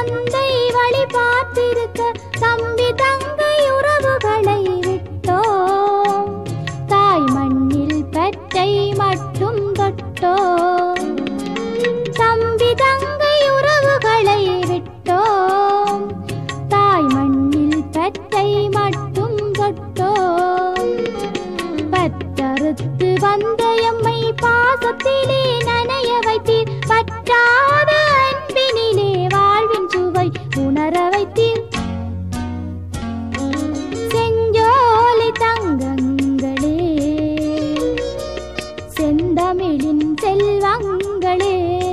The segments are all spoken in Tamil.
தந்தை வழி பார்த்திருக்க தம்பி தங்கை உறவுகளை விட்டோம் தாய் மண்ணில் பற்றை மட்டும் தொட்டோம் தம்பி தங்கை உறவுகளை விட்டோம் தாய் மண்ணில் பற்றை மட்டும் தொட்டோம் பற்றறுத்து வந்த எம்மை பாசத்திலே நனைய வைத்தீர் பற்றாத அன்பினிலே வாழ்வின் சுவை உணர வைத்தீர் செஞ்சோலை தங்கங்களே செந்தமிழின் செல்வங்களே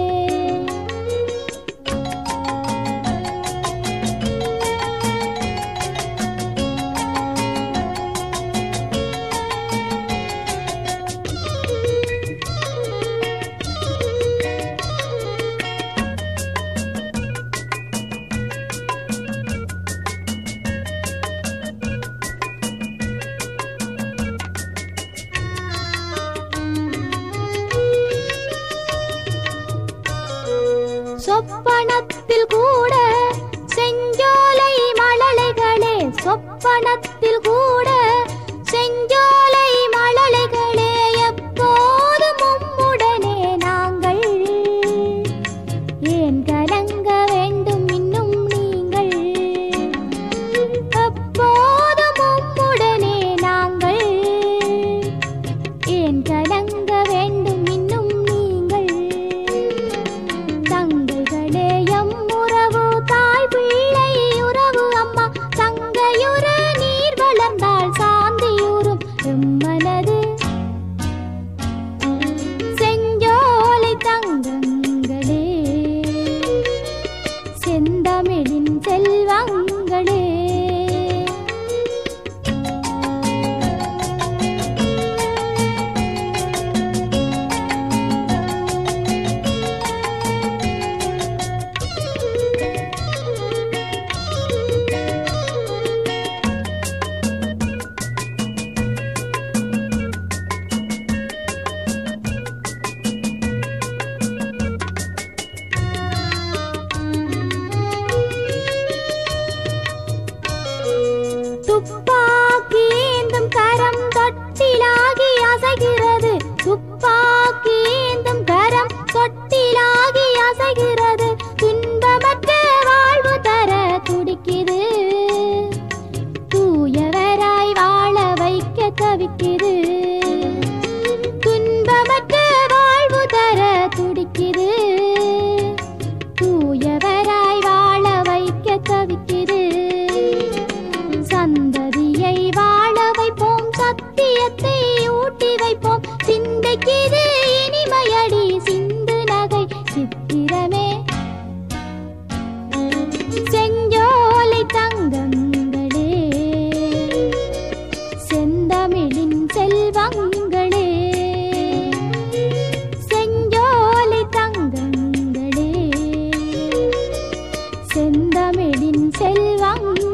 சொப்பனத்தில் கூட செஞ்சோலை மழலைகளே சொப்பனத்தில் கூட செஞ்சோலை மழலைகளே எப்போதும் உம்முடனே நாங்கள் ஏன் கலங்க வேண்டும் இன்னும் நீங்கள் எப்போதும் உம்முடனே நாங்கள் ஏன் கலங்க வேண்டும் இன்னும் நீங்கள் தங்கைகளே எம் உறவு தாய் பிள்ளை உறவு அம்மா தங்கையுற நீர் வளர்ந்தால் சாந்தியுறும் எம்மனது செஞ்சோலை தங்கங்களே செந்தமிழின் செல்வங்களே துப்பாக்கி ஏந்தும் கரம் தொட்டிலாகி அசைகிறது துப்பாக்கி ஏந்தும் கரம் தொட்டிலாகி அசைகிறது துன்பமற்ற வாழ்வு தர துடிக்குது தூயவராய் வாழ வைக்க தவிக்குது துன்பமற்ற வாழ்வு தர துடிக்குது தூயவராய் வாழ வைக்க தவிக்குது சந்ததியை வாழ வைப்போம் சத்தியத்தை ஊட்டி வைப்போம் சிந்தைக்கிது இனிமையடி சிந்து நகை சித்திரமே செஞ்சோலை தங்கங்களே செந்தமிழின் செல்வங்களே செஞ்சோலை தங்கங்களே செந்தமிழின் செல்வங்களே